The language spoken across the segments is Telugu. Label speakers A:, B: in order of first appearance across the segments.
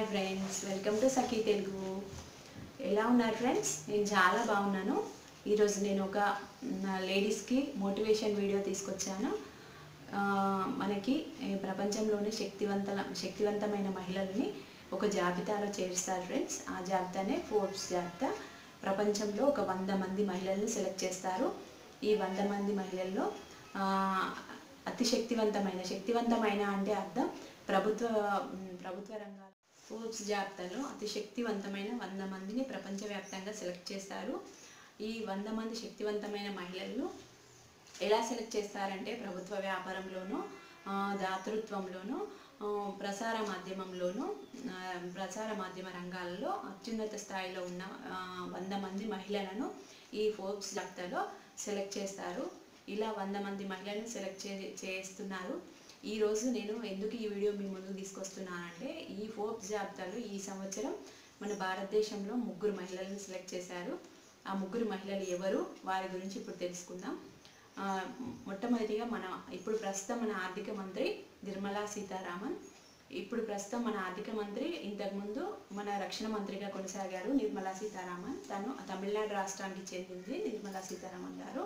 A: friends welcome to Sakhi Telugu ఎలా ఉన్నారు ఫ్రెండ్స్ నేను చాలా బాగున్నాను ఈరోజు నేను ఒక లేడీస్కి మోటివేషన్ వీడియో తీసుకొచ్చాను ఆ, మనకి ఈ ప్రపంచంలోని శక్తివంత శక్తివంతమైన మహిళల్ని ఒక జాబితాలో చేరుస్తారు ఫ్రెండ్స్ ఆ జాబితానే ఫోర్బ్స్ జాబితా ప్రపంచంలో ఒక వంద మంది మహిళల్ని సెలెక్ట్ చేస్తారు ఈ వంద మంది మహిళల్లో ఆ, అతి శక్తివంతమైన శక్తివంతమైన అంటే అర్థం ప్రభుత్వ ఉమ్, ప్రభుత్వ రంగాల ఫోర్బ్స్ జాబితాలో అతి శక్తివంతమైన వంద మందిని ప్రపంచవ్యాప్తంగా సెలెక్ట్ చేస్తారు ఈ వంద మంది శక్తివంతమైన మహిళలను ఎలా సెలెక్ట్ చేస్తారంటే ప్రభుత్వ వ్యాపారంలోనూ ఆ, దాతృత్వంలోనూ ఆ, ప్రసార మాధ్యమంలోనూ ఆ, ప్రసార మాధ్యమ రంగాలలో అత్యున్నత స్థాయిలో ఉన్న ఆ, వంద మంది మహిళలను ఈ ఫోర్బ్స్ జాబితాలో సెలెక్ట్ చేస్తారు ఇలా వంద మంది మహిళలను సెలెక్ట్ చే చేస్తున్నారు ఈరోజు నేను ఎందుకు ఈ వీడియో మీ ముందుకు తీసుకొస్తున్నానంటే ఈ ఫోర్బ్స్ జాబితాలో ఈ సంవత్సరం మన భారతదేశంలో ముగ్గురు మహిళలను సెలెక్ట్ చేశారు ఆ ముగ్గురు మహిళలు ఎవరు వారి గురించి ఇప్పుడు తెలుసుకుందాం ఆ, మొట్టమొదటిగా మన ఇప్పుడు ప్రస్తుతం మన ఆర్థిక మంత్రి నిర్మలా సీతారామన్ ఇప్పుడు ప్రస్తుతం మన ఆర్థిక మంత్రి ఇంతకుముందు మన రక్షణ మంత్రిగా కొనసాగారు నిర్మలా సీతారామన్ తను తమిళనాడు రాష్ట్రానికి చెందింది నిర్మలా సీతారామన్ గారు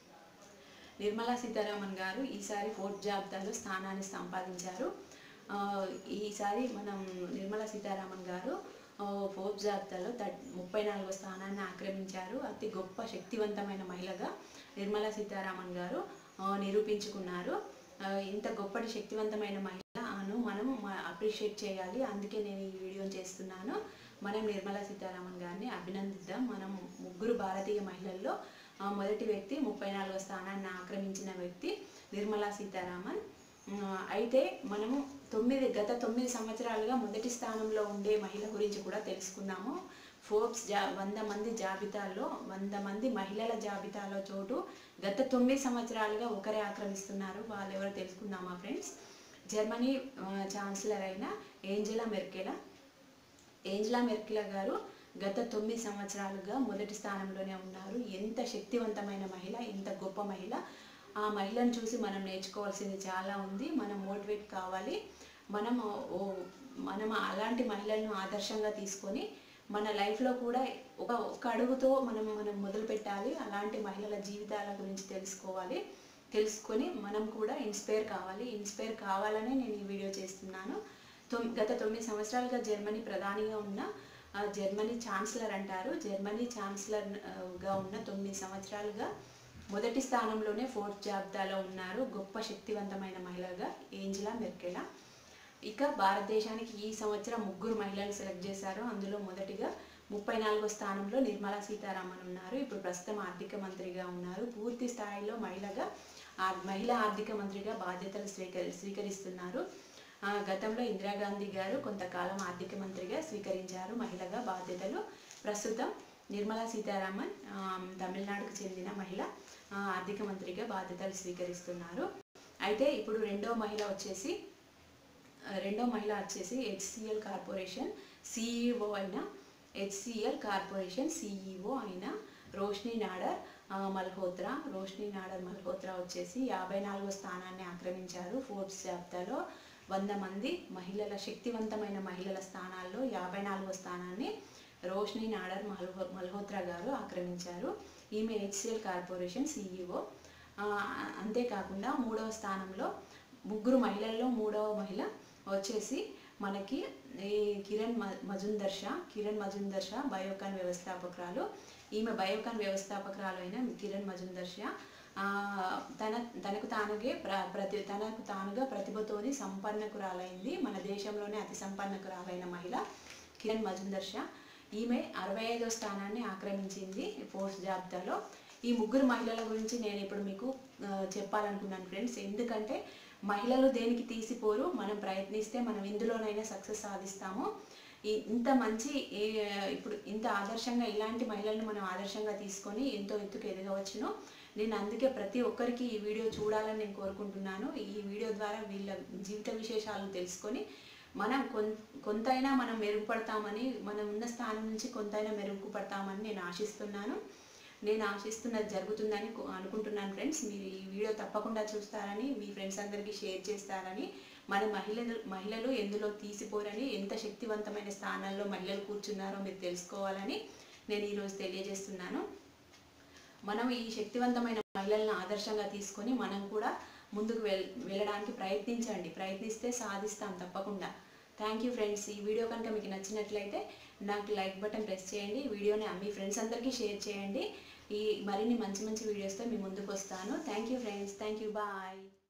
A: నిర్మలా సీతారామన్ గారు ఈసారి ఫోర్త్ జాబితాలో స్థానాన్ని సంపాదించారు ఆ, ఈసారి మనం నిర్మలా సీతారామన్ గారు ఆ, ఫోర్త్ జాబితాలో థర్డ్ ముప్పై నాలుగో స్థానాన్ని ఆక్రమించారు అతి గొప్ప శక్తివంతమైన మహిళగా నిర్మలా సీతారామన్ గారు ఆ, నిరూపించుకున్నారు ఆ, ఇంత గొప్పటి శక్తివంతమైన మహిళను మనం అప్రిషియేట్ చేయాలి అందుకే నేను ఈ వీడియో చేస్తున్నాను మనం నిర్మలా సీతారామన్ గారిని అభినందిద్దాం మనం ముగ్గురు భారతీయ మహిళల్లో ఆ, మొదటి వ్యక్తి ముప్పై నాలుగో స్థానాన్ని ఆక్రమించిన వ్యక్తి నిర్మలా సీతారామన్ ఆ, అయితే మనము తొమ్మిది గత తొమ్మిది సంవత్సరాలుగా మొదటి స్థానంలో ఉండే మహిళ గురించి కూడా తెలుసుకుందాము ఫోర్బ్స్ జా వంద మంది జాబితాలో వంద మంది మహిళల జాబితాలో చోటు గత తొమ్మిది సంవత్సరాలుగా ఒకరే ఆక్రమిస్తున్నారు వాళ్ళు ఎవరో తెలుసుకుందామా ఫ్రెండ్స్ జర్మనీ ఆ, ఛాన్సలర్ అయిన ఏంజెలా మెర్కెలా ఏంజలా మెర్కిలా గారు గత తొమ్మిది సంవత్సరాలుగా మొదటి స్థానంలోనే ఉన్నారు ఎంత శక్తివంతమైన మహిళ ఎంత గొప్ప మహిళ ఆ మహిళను చూసి మనం నేర్చుకోవాల్సింది చాలా ఉంది మనం మోటివేట్ కావాలి మనం ఓ మనం అలాంటి మహిళలను ఆదర్శంగా తీసుకొని మన లైఫ్లో కూడా ఒక ఒక అడుగుతో మనం మనం మొదలు పెట్టాలి అలాంటి మహిళల జీవితాల గురించి తెలుసుకోవాలి తెలుసుకొని మనం కూడా ఇన్స్పైర్ కావాలి ఇన్స్పైర్ కావాలనే నేను ఈ వీడియో చేస్తున్నాను తొమ్ గత తొమ్మిది సంవత్సరాలుగా జర్మనీ ప్రధానిగా ఉన్న ఆ, జర్మనీ ఛాన్సలర్ అంటారు జర్మనీ ఛాన్సలర్ ఆ, గా ఉన్న తొమ్మిది సంవత్సరాలుగా మొదటి స్థానంలోనే ఫోర్త్ జాబితాలో ఉన్నారు గొప్ప శక్తివంతమైన మహిళగా ఏంజలా మెర్కెలా ఇక భారతదేశానికి ఈ సంవత్సరం ముగ్గురు మహిళలు సెలెక్ట్ చేశారు అందులో మొదటిగా ముప్పై నాలుగో స్థానంలో నిర్మలా సీతారామన్ ఉన్నారు ఇప్పుడు ప్రస్తుతం ఆర్థిక మంత్రిగా ఉన్నారు పూర్తి స్థాయిలో మహిళగా ఆ మహిళా ఆర్థిక మంత్రిగా బాధ్యతలు స్వీకరి స్వీకరిస్తున్నారు ఆ, గతంలో ఇందిరాగాంధీ గారు కొంతకాలం ఆర్థిక మంత్రిగా స్వీకరించారు మహిళగా బాధ్యతలు ప్రస్తుతం నిర్మలా సీతారామన్ ఆ, తమిళనాడుకు చెందిన మహిళ ఆ, ఆర్థిక మంత్రిగా బాధ్యతలు స్వీకరిస్తున్నారు అయితే ఇప్పుడు రెండో మహిళ వచ్చేసి ఆ, రెండో మహిళ వచ్చేసి హెచ్సిఎల్ కార్పొరేషన్ సిఇఓ అయిన హెచ్సిఎల్ కార్పొరేషన్ సిఇఓ అయిన రోష్ని నాడర్ ఆ, మల్హోత్రా రోష్ని నాడర్ మల్హోత్రా వచ్చేసి యాభై నాలుగో స్థానాన్ని ఆక్రమించారు ఫోర్బ్స్ జాబితాలో వంద మంది మహిళల శక్తివంతమైన మహిళల స్థానాల్లో యాభై నాలుగో స్థానాన్ని రోష్ని నాడర్ మల్హో మల్హోత్రా గారు ఆక్రమించారు ఈమె హెచ్సిఎల్ కార్పొరేషన్ సిఇఓ అంతేకాకుండా మూడవ స్థానంలో ముగ్గురు మహిళల్లో మూడవ మహిళ వచ్చేసి మనకి ఈ కిరణ్ మ- మజుందర్ షా కిరణ్ మజుందర్ షా బయోకాన్ వ్యవస్థాపకురాలు ఈమె బయోకాన్ వ్యవస్థాపకురాలు అయిన కిరణ్ మజుందర్ షా ఆ, తన తనకు తానుగే ప్ర ప్రతి తనకు తానుగా ప్రతిభతోని సంపన్నకురాలైంది మన దేశంలోనే అతి సంపన్నకురాలైన మహిళ కిరణ్ మజుందర్ షా ఈమె అరవై ఐదో స్థానాన్ని ఆక్రమించింది పోస్ట్ జాబితాలో ఈ ముగ్గురు మహిళల గురించి నేను ఇప్పుడు మీకు ఆ, చెప్పాలనుకున్నాను ఫ్రెండ్స్ ఎందుకంటే మహిళలు దేనికి తీసిపోరు మనం ప్రయత్నిస్తే మనం ఇందులోనైనా సక్సెస్ సాధిస్తాము ఈ ఇంత మంచి ఏ- ఇప్పుడు ఇంత ఆదర్శంగా ఇలాంటి మహిళలను మనం ఆదర్శంగా తీసుకొని ఎంతో ఎత్తుకు ఎదగవచ్చును నేను అందుకే ప్రతి ఒక్కరికి ఈ వీడియో చూడాలని నేను కోరుకుంటున్నాను ఈ వీడియో ద్వారా వీళ్ళ జీవిత విశేషాలు తెలుసుకొని మనం కొన్ కొంతైనా మనం మెరుగుపడతామని మనం ఉన్న స్థానం నుంచి కొంతైనా మెరుగుపడతామని నేను ఆశిస్తున్నాను నేను ఆశిస్తున్నది జరుగుతుందని కో- అనుకుంటున్నాను ఫ్రెండ్స్ మీరు ఈ వీడియో తప్పకుండా చూస్తారని మీ ఫ్రెండ్స్ అందరికీ షేర్ చేస్తారని మన మహిళలు మహిళలు ఎందులో తీసిపోరని ఎంత శక్తివంతమైన స్థానాల్లో మహిళలు కూర్చున్నారో మీరు తెలుసుకోవాలని నేను ఈరోజు తెలియజేస్తున్నాను మనం ఈ శక్తివంతమైన మహిళలను ఆదర్శంగా తీసుకొని మనం కూడా ముందుకు వెల్ వెళ్ళడానికి ప్రయత్నించండి ప్రయత్నిస్తే సాధిస్తాం తప్పకుండా థ్యాంక్ యూ ఫ్రెండ్స్ ఈ వీడియో కనుక మీకు నచ్చినట్లయితే నాకు లైక్ బటన్ ప్రెస్ చేయండి ఈ వీడియోని మీ ఫ్రెండ్స్ అందరికీ షేర్ చేయండి ఈ మరిన్ని మంచి మంచి వీడియోస్తో మీ ముందుకు వస్తాను thank you friends thank you bye